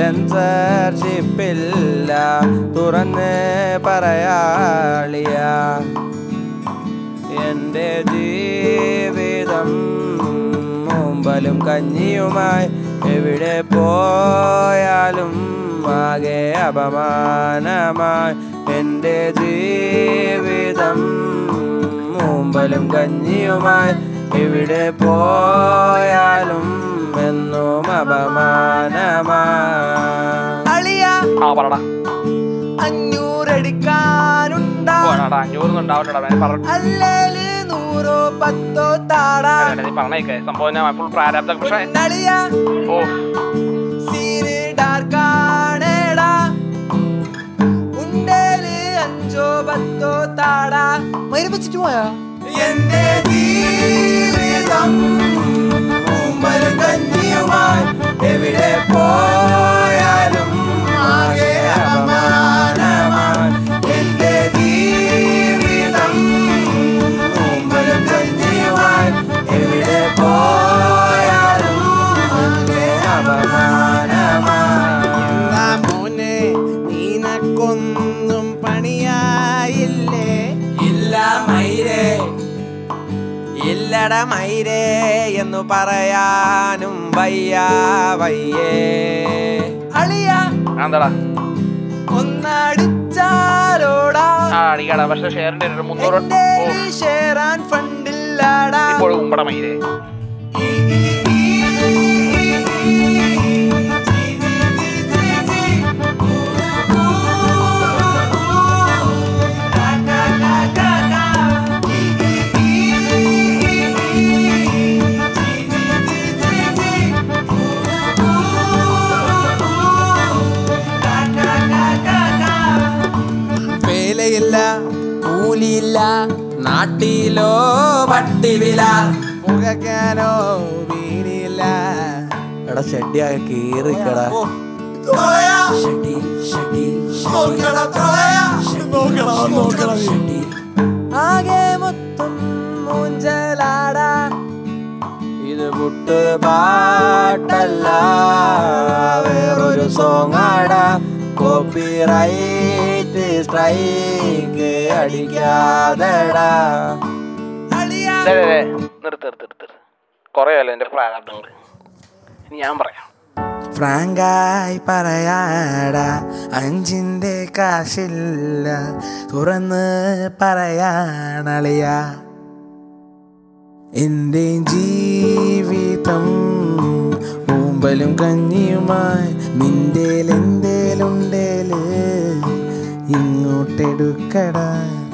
സെൻസർഷിപ്പില്ല തുറന്ന് പറയാളിയ എൻ്റെ ജീവിതം മുമ്പലും കഞ്ഞിയുമായി എവിടെ പോയാലും ആകെ അപമാനമായി എൻ്റെ ജീവിതം മുമ്പലും കഞ്ഞിയുമായി എവിടെ പോയാലും എന്നും അപമാനമായി അളിയ ആ പറടാ അഞ്ഞൂറടിക്കാനുണ്ടാ പോടാ അഞ്ഞൂറൊന്നും ഉണ്ടാവില്ലടാ ഞാൻ പറഞ്ഞു അല്ലേല് നൂറോ പത്തോ താടാ നീ പറഞ്ഞേക്കെ സംഭവം ഞാൻ ഫുൾ പ്രാരാബ്ദ പക്ഷേ നളിയ ഓ സീന് ഡാർക്കാണേടാ ഉണ്ടേല് അഞ്ചോ പത്തോ താടാ മരുപ്പിച്ചിട്ട് പോയാ എന്റെ ജീവിതം മുമ്പലും കഞ്ഞിയുമായി എവിടെ പോയാലും ആകെ അപമാനമായി എന്റെ ജീവിതം മുമ്പലും കഞ്ഞിയുമായി എവിടെ പോയാലും ആകെ അപമാനമായി മോനെ നിനക്കൊന്നും പണിയായില്ലേ ഇല്ല മൈരേ ഇല്ലട മൈരേ എന്നു പറയാനും വയ്യ വയ്യേ അളിയ എന്താടാ ഒന്നടിച്ചാലോടാ ആ അടിക്കാടാ പക്ഷെ ഷെയറിന്റെ ഒരു മുന്നൂറ് എന്റെ ഓ ഷെയറാൻ ഫണ്ടില്ലാടാ ഇപ്പോഴും ഉമ്പട മയിലേ വേലയില്ല കൂലിയില്ല നാട്ടിലോ പട്ടിവില പുകയ്ക്കാനോ വീടിയില്ല എടാ ഷെഡിയാകെ കീറിക്കടാ ഷെഡി ഷെഡി ഷെഡി ആകെ മൊത്തം മൂഞ്ചലാടാ ഇത് പുട്ട് പാട്ടല്ല വേറൊരു സോങ്ങാടാ കോപ്പിറൈറ്റ് സ്ട്രൈക്ക് അടിക്കാതെടാ ദേ, ദേ, ദേ, നിർത്ത് നിർത്ത് നിർത്ത് കുറേ അല്ലേ എൻ്റെ പ്രാരാബ്ദം കൊണ്ട് ഇനി ഞാൻ പറയാം ഫ്രാങ്കായി പറയാടാ അഞ്ചിന്റെ കാശില്ല തുറന്ന് പറയാണളിയ എൻ്റെ ജീവിതം ഊമ്പലും കഞ്ഞിയുമായി നിന്റെ എന്തേലുണ്ടേല് ഇങ്ങോട്ടെടുക്കടാ